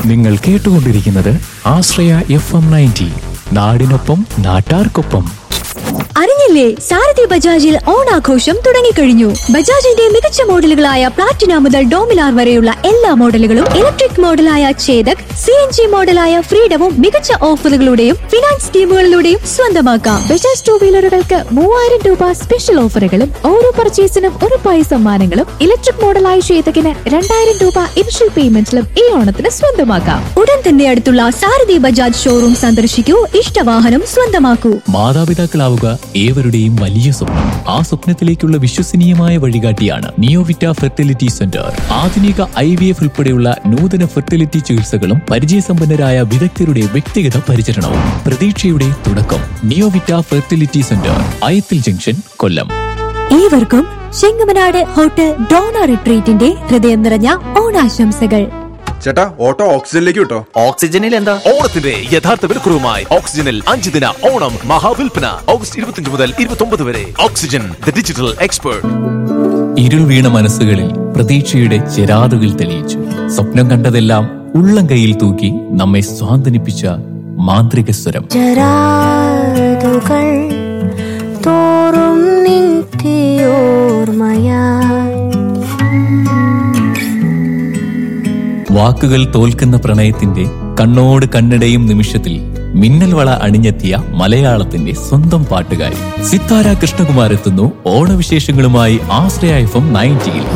നിങ്ങൾ കേട്ടുകൊണ്ടിരിക്കുന്നത് ആശ്രയ F M ninety നാടിനൊപ്പം നാട്ടാർക്കൊപ്പം അറിഞ്ഞില്ലേ സാരഥി ബജാജിൽ ഓണാഘോഷം തുടങ്ങിക്കഴിഞ്ഞു ബജാജിന്റെ മികച്ച മോഡലുകളായ പ്ലാറ്റിന മുതൽ ഡോമിനാർ വരെയുള്ള എല്ലാ മോഡലുകളും ഇലക്ട്രിക് മോഡലായ ചേതക് സി എൻ ജി മോഡലായ ഫ്രീഡവും മികച്ച ഓഫറുകളുടെയും ഫിനാൻസ് സ്കീമുകളിലൂടെയും സ്വന്തമാക്കാം ബജാജ് ടൂ വീലറുകൾക്ക് മൂവായിരം രൂപ സ്പെഷ്യൽ ഓഫറുകളും ഓരോ പർച്ചേസിനും ഒരു പൈസ സമ്മാനങ്ങളും ഇലക്ട്രിക് മോഡലായ ശ്വേതകിന് രണ്ടായിരം രൂപ ഇനിഷ്യൽ പേയ്മെന്റിലും ഈ ഓണത്തിന് സ്വന്തമാക്കാം ഉടൻ തന്നെ അടുത്തുള്ള സാരഥി ബജാജ് ഷോറൂം സന്ദർശിക്കൂ ഇഷ്ടവാഹനം സ്വന്തമാക്കൂ മാതാപിതാക്കളാവുക ഏവരുടെയും വലിയ സ്വപ്നം ആ സ്വപ്നത്തിലേക്കുള്ള വിശ്വസനീയമായ വഴികാട്ടിയാണ് നിയോവിറ്റ ഫെർട്ടിലിറ്റി സെന്റർ ആധുനിക ഐ വി എഫ് ഉൾപ്പെടെയുള്ള നൂതന ഫെർട്ടിലിറ്റി ചികിത്സകളും പരിചയസമ്പന്നരായ വിദഗ്ധരുടെ വ്യക്തിഗത പരിചരണവും പ്രതീക്ഷയുടെ തുടക്കം Neovita fertility centre Ayathil junction Kollam ഏവർക്കും ചെങ്ങമനാട് ഹോട്ടൽ ഡോണ റിട്രീറ്റിന്റെ ഹൃദയം നിറഞ്ഞ ഓണാശംസകൾ ചേട്ടാ ഓട്ടോ ഓക്സിജനിലേക്ക് വിട്ടോ ഓക്സിജനിൽ എന്താ ഓണത്തിന്റെ യഥാർത്ഥ വിലക്കുറവുമായി ഓക്സിജനിൽ അഞ്ച് ദിന ഓണം മഹാവിൽപ്പന ഓഗസ്റ്റ് ഇരുപത്തിയഞ്ച് മുതൽ ഇരുപത്തി വരെ ഓക്സിജൻ ദ ഡിജിറ്റൽ എക്സ്പേർട്ട് ഇരുൾ വീണ മനസ്സുകളിൽ പ്രതീക്ഷയുടെ ചിരാതുകൾ തെളിയിച്ചു സ്വപ്നം കണ്ടതെല്ലാം ഉള്ളം കയ്യിൽ തൂക്കി നമ്മെ സ്വാന്തനിപ്പിച്ച മാന്ത്രിക സ്വരം ചരാതുകൾ തോറും നിത്യോർമയാ വാക്കുകൾ തോൽക്കുന്ന പ്രണയത്തിന്റെ കണ്ണോട് കണ്ണിടയും നിമിഷത്തിൽ മിന്നൽ വള അണിഞ്ഞെത്തിയ മലയാളത്തിന്റെ സ്വന്തം പാട്ടുകാരി സിത്താര കൃഷ്ണകുമാർ എത്തുന്നു ഓണവിശേഷങ്ങളുമായി ആശ്രയ എഫ് എം നയൻറ്റിയിൽ